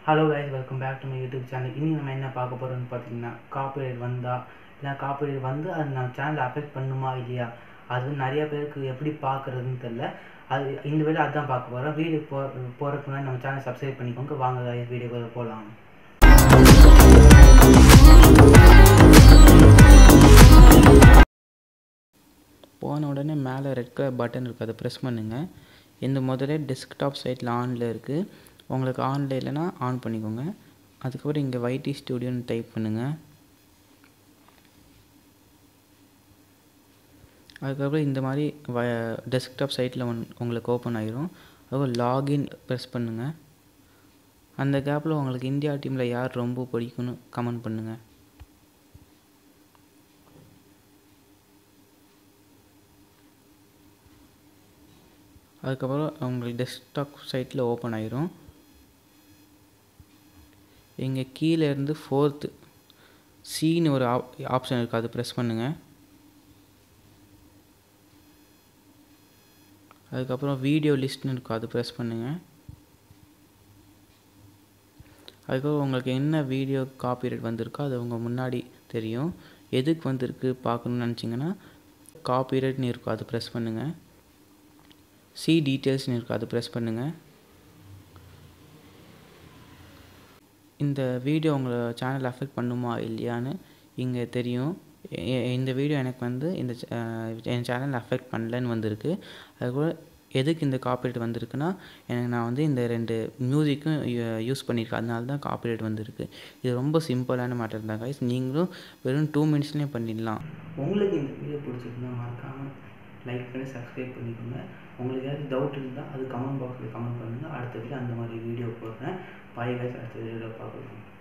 hello guys welcome back to my YouTube channel இனி நம்ம என்ன பார்க்க போகிறோம்னு பார்த்தீங்கன்னா காப்பிரைட் வந்தா இல்லை காப்பிரைட் வந்து அது நம்ம சேனலை அஃபெக்ட் பண்ணுமா இல்லையா அது வந்து நிறைய பேருக்கு எப்படி பார்க்குறதுன்னு தெரில அது இந்த வீடியோ அதுதான் பார்க்க போகிறோம் வீடியோ போ போகிறதுக்கு முன்னாடி நம்ம சேனல் சப்ஸ்கிரைப் பண்ணிக்கோங்க வாங்க கைஸ் வீடியோக்குள்ள போகலாம் போன உடனே மேலே ரெட் கலர் பட்டன் இருக்குது அதை ப்ரெஸ் பண்ணுங்கள் இந்த முதல்ல டெஸ்க்டாப் சைட்டில் ஆனில் இருக்குது உங்களுக்கு ஆனில் இல்லைன்னா ஆன் பண்ணிக்கோங்க அதுக்கப்புறம் இங்கே வைடி ஸ்டூடியோன்னு டைப் பண்ணுங்கள் அதுக்கப்புறம் இந்த மாதிரி வ டெஸ்க்டாப் சைட்டில் ஒன் உங்களுக்கு ஓப்பன் ஆகிரும் அதுக்கப்புறம் லாகின் ப்ரெஸ் பண்ணுங்கள் அந்த கேப்பில் உங்களுக்கு இந்தியா டீமில் யார் ரொம்ப பிடிக்கும்னு கமெண்ட் பண்ணுங்கள் அதுக்கப்புறம் உங்களுக்கு டெஸ்க்டாப் சைட்டில் ஓப்பன் ஆயிரும் இங்கே கீழே இருந்து ஃபோர்த்து சின்னு ஒரு ஆப் ஆப்ஷன் இருக்குது அது ப்ரெஸ் பண்ணுங்கள் அதுக்கப்புறம் வீடியோ லிஸ்ட்னு இருக்கும் அது ப்ரெஸ் பண்ணுங்கள் அதுக்கப்புறம் உங்களுக்கு என்ன வீடியோ காப்பிரைட் வந்திருக்கோ அது உங்கள் முன்னாடி தெரியும் எதுக்கு வந்திருக்கு பார்க்கணுன்னு நினச்சிங்கன்னா காப்பிரைட்னு இருக்கும் அது ப்ரெஸ் பண்ணுங்கள் சி டீட்டெயில்ஸ்னு இருக்குது அது ப்ரெஸ் பண்ணுங்கள் இந்த வீடியோ உங்களை சேனல் அஃபெக்ட் பண்ணுமா இல்லையான்னு இங்கே தெரியும் இந்த வீடியோ எனக்கு வந்து இந்த என் சேனல் அஃபெக்ட் பண்ணலன்னு வந்திருக்கு அதுக்கூட எதுக்கு இந்த காப்பிரைட் வந்திருக்குன்னா எனக்கு நான் வந்து இந்த ரெண்டு மியூசிக்கும் யூஸ் பண்ணியிருக்கேன் அதனால தான் காப்பிரைட் வந்திருக்கு இது ரொம்ப சிம்பிளான மேட்டர் தான் கைஸ் நீங்களும் வெறும் டூ மினிட்ஸ்லேயே பண்ணிடலாம் உங்களுக்கு இந்த வீடியோ பிடிச்சிருந்தா மறக்காமல் லைக் பண்ணி சப்ஸ்கிரைப் பண்ணிக்கோங்க உங்களுக்கு ஏதாவது டவுட் இருந்தால் அது கமெண்ட் பாக்ஸில் கமெண்ட் பண்ணுங்கள் அடுத்த வீடியோ அந்த மாதிரி வீடியோ போடுறேன் பாய் கைஸ் அடுத்த வீடியோவில் பார்க்கலாம்